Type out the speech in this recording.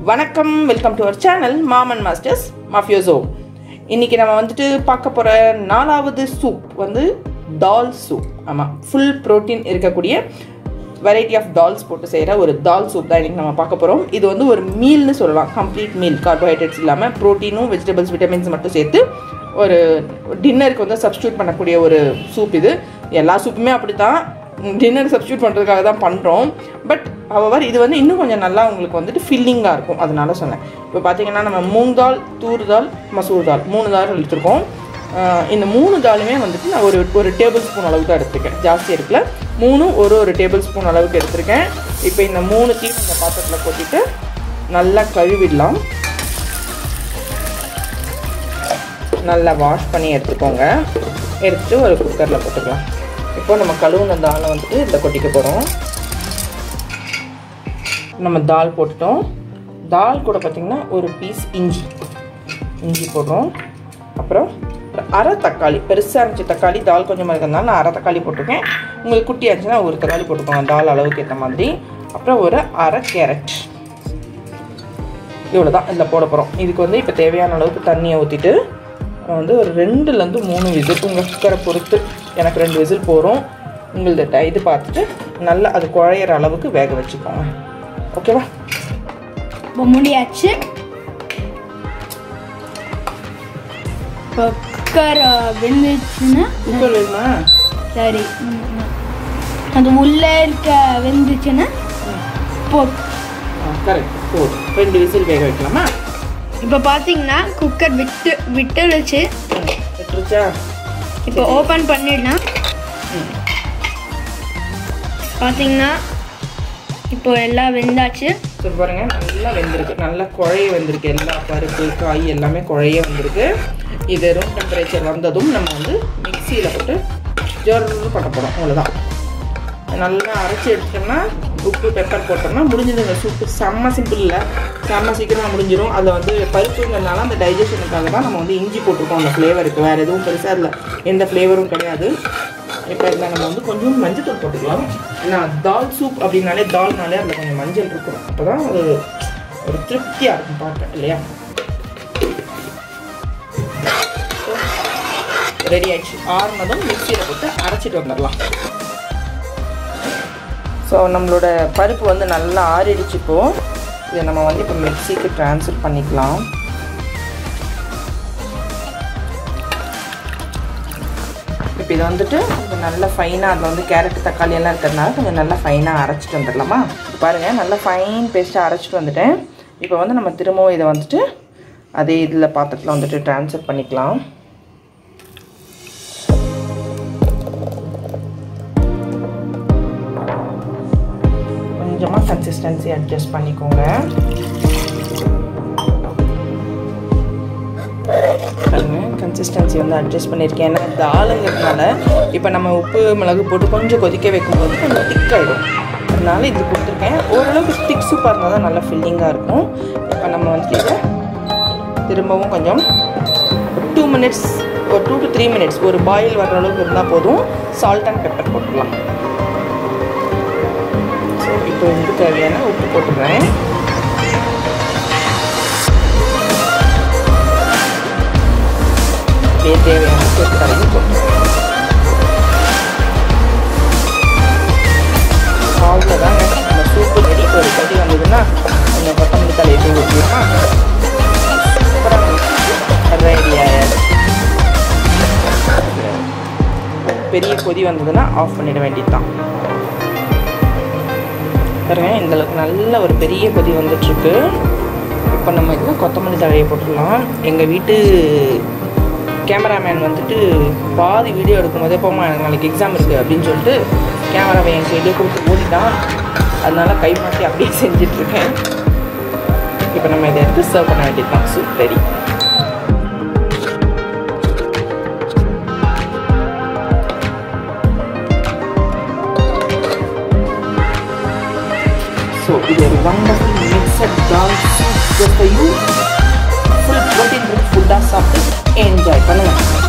வணக்கம் welcome to our channel மாமன் masters mafioso இன்னைக்கு நம்ம வந்துட்டு பார்க்க போகிற நாலாவது சூப் வந்து டால் சூப் ஆமாம் ஃபுல் ப்ரோட்டீன் இருக்கக்கூடிய வெரைட்டி ஆஃப் டால்ஸ் போட்டு செய்கிற ஒரு தால் சூப் தான் இன்றைக்கி நம்ம பார்க்க போகிறோம் இது வந்து ஒரு மீல்னு சொல்லலாம் கம்ப்ளீட் மீல் கார்போஹைட்ரேட்ஸ் இல்லாமல் ப்ரோட்டீனும் வெஜிடபிள்ஸ் விட்டமின்ஸ் மட்டும் சேர்த்து ஒரு டின்னருக்கு வந்து சப்ஸ்டியூட் பண்ணக்கூடிய ஒரு சூப் இது எல்லா சூப்புமே அப்படி தான் டின்னர் சப்ஸ்டியூட் பண்ணுறதுக்காக தான் பண்ணுறோம் பட் அவர் இது வந்து இன்னும் கொஞ்சம் நல்லா உங்களுக்கு வந்துட்டு ஃபில்லிங்காக இருக்கும் அதனால சொன்னேன் இப்போ பார்த்தீங்கன்னா நம்ம மூங் தால் தூர் தால் மசூர் தால் மூணு தால் எடுத்துருக்கோம் ஆஹ் இந்த மூணு தாலுமே வந்துட்டு நான் ஒரு ஒரு டேபிள் ஸ்பூன் அளவுக்கு தான் எடுத்திருக்கேன் ஜாஸ்தி இருக்குல்ல மூணும் ஒரு ஒரு டேபிள் ஸ்பூன் அளவுக்கு எடுத்திருக்கேன் இப்போ இந்த மூணுத்தையும் இந்த பாத்திரத்தில் கொட்டிட்டு நல்லா கழுவிடலாம் நல்லா வாஷ் பண்ணி எடுத்துக்கோங்க எடுத்துட்டு ஒரு குக்கரில் போட்டுக்கலாம் இப்போ நம்ம கழுவுன தாலை வந்துட்டு இதில் கொட்டிக்க போகிறோம் நம்ம தால் போட்டுட்டோம் தால் கூட பார்த்திங்கன்னா ஒரு பீஸ் இஞ்சி இஞ்சி போடுறோம் அப்புறம் ஒரு அரை தக்காளி பெருசாக இருந்துச்சு தக்காளி தால் கொஞ்சமாக இருக்கிறதுனால நான் அரை தக்காளி போட்டிருக்கேன் உங்களுக்கு குட்டியாக இருந்துச்சுன்னா ஒரு தக்காளி போட்டுக்கோங்க தால் அளவுக்கு ஏற்ற மாதிரி அப்புறம் ஒரு அரை கேரட் இவ்வளோ தான் இதில் போட போகிறோம் இதுக்கு வந்து இப்போ தேவையான அளவுக்கு தண்ணியை ஊற்றிட்டு வந்து ஒரு ரெண்டுலேருந்து மூணு விசில் உங்கள் குக்கரை பொறுத்து எனக்கு ரெண்டு விசில் போகிறோம் உங்களது இது பார்த்துட்டு நல்லா அது குழையிற அளவுக்கு வேக வச்சுக்கோங்க ஓகேவா இப்போ முடியாச்சு இப்போ குக்கர் வெந்துச்சுன்னா குக்கர் வேணுமா சரி ம், ம். அது உள்ளே இருக்க வெந்துச்சுன்னா போ கரெக்ட் போதும் ரெண்டு விசில் வேக வைக்கலாமா இப்போ பார்த்தீங்கன்னா குக்கர் விட்டு விட்டுடுச்சு விட்டுருச்சா இப்போ ஓப்பன் பண்ணிடலாம் ம் பார்த்தீங்கன்னா இப்போ எல்லாம் வெந்தாச்சு ஸோ பாருங்க நல்லா வெந்திருக்கு நல்லா குழைய வெந்திருக்கு எல்லா பருப்பு காய் எல்லாமே குழைய வந்திருக்கு இது ரூம் டெம்பரேச்சர் வந்ததும் நம்ம வந்து மிக்சியில் போட்டு ஜர்ரு பண்ண போகிறோம் அவ்வளோதான் நல்லா அரைச்சி எடுத்துட்டோம்னா உப்பு பெப்பர் போட்டோம்னா முடிஞ்சதுங்க சூப்பு செம்ம சிம்பிள் இல்லை செம்ம சீக்கிரமாக முடிஞ்சிடும் அதில் வந்து பருப்புங்கிறதுனால அந்த டைஜஷனுக்காக தான் நம்ம வந்து இஞ்சி போட்டிருக்கோம் அந்த ஃப்ளேவருக்கு வேறு எதுவும் பெருசாக அதில் எந்த ஃப்ளேவரும் கிடையாது இப்போ இதில் நம்ம வந்து கொஞ்சம் மஞ்சள் போட்டுக்கலாம் ஏன்னா தால் சூப் அப்படின்னாலே தால்னாலே அதில் கொஞ்சம் மஞ்சள் இருக்கும் அப்போ தான் அது ஒரு திருப்தியாக இருக்கும் பார்க்க இல்லையா ரெடி ஆயிடுச்சு ஆறுனதும் மிக்சியில் போட்டு அரைச்சிட்டு வந்துடலாம் ஸோ நம்மளோட பருப்பு வந்து நல்லா ஆறிடுச்சு இப்போ இதை நம்ம வந்து இப்போ மிக்சிக்கு ட்ரான்ஸ்ஃபர் பண்ணிக்கலாம் இப்போ இதை வந்துட்டு கொஞ்சம் நல்லா ஃபைனாக அதில் வந்து கேரட் தக்காளி எல்லாம் இருக்கிறதுனால கொஞ்சம் நல்லா ஃபைனாக அரைச்சிட்டு வந்துடலாமா இப்போ பாருங்கள் நல்லா ஃபைன் பேஸ்ட்டாக அரைச்சிட்டு வந்துட்டேன் இப்போ வந்து நம்ம திரும்பவும் இதை வந்துட்டு அதே இதில் பாத்திரத்தில் வந்துட்டு ட்ரான்ஸ்ஃபர் பண்ணிக்கலாம் கொஞ்சமாக கன்சிஸ்டன்சி அட்ஜஸ்ட் பண்ணிக்கோங்க கன்சிஸ்டன்சி வந்து அட்ஜஸ்ட் பண்ணியிருக்கேன் ஏன்னா தாளுங்கிறதுனால இப்போ நம்ம உப்பு மிளகு போட்டு கொஞ்சம் கொதிக்க வைக்கும்போது கொஞ்சம் திக் ஆகிடும் அதனால இது கொடுத்துருக்கேன் ஓரளவுக்கு திக் சூப்பாக இருந்தால் தான் நல்லா ஃபில்லிங்காக இருக்கும் இப்போ நம்ம வந்து இதை திரும்பவும் கொஞ்சம் டூ மினிட்ஸ் ஒரு டூ டு த்ரீ மினிட்ஸ் ஒரு பாயில் வர்ற அளவுக்கு இருந்தால் போதும் சால்ட் அண்ட் பெப்பர் போட்டுடலாம் ஸோ இப்போ வந்து தேவையான உப்பு போட்டுடுறேன் அப்படியே தேவையான சொத்து கலந்து போட்டுருவேன் அவ்வளோதாங்க நம்ம சூப்பு ரெடி ஒரு கட்டி வந்ததுன்னா கொஞ்சம் கொத்தமல்லி தலையை தூவி ஊற்றிடுமா ரெடி ஆயாச்சு பெரிய கொதி வந்ததுன்னா ஆஃப் பண்ணிட வேண்டியது தான் பாருங்க இந்த அளவுக்கு நல்ல ஒரு பெரிய கொதி வந்துட்டுருக்கு இப்போ நம்ம இதில் கொத்தமல்லி தழையை போட்டுடலாம் எங்கள் வீட்டு கேமராமேன் வந்துட்டு பாதி வீடியோ எடுக்கும்போதே போமா எனக்கு நாளைக்கு எக்ஸாம் இருக்குது அப்படின்னு சொல்லிட்டு கேமராவை என் கையிலே கொடுத்து ஓடிட்டான் அதனால கை மாற்றி அப்படியே செஞ்சிட்ருக்கேன் இப்போ நம்ம இதை எடுத்து சர்வ் பண்ண வேண்டியது தான் சூப் ரெடி So, இது ஒரு wonderful mixed dal soup just for you. Full protein rich food சாப்பிட்டு என்ஜாய் பண்ணுங்க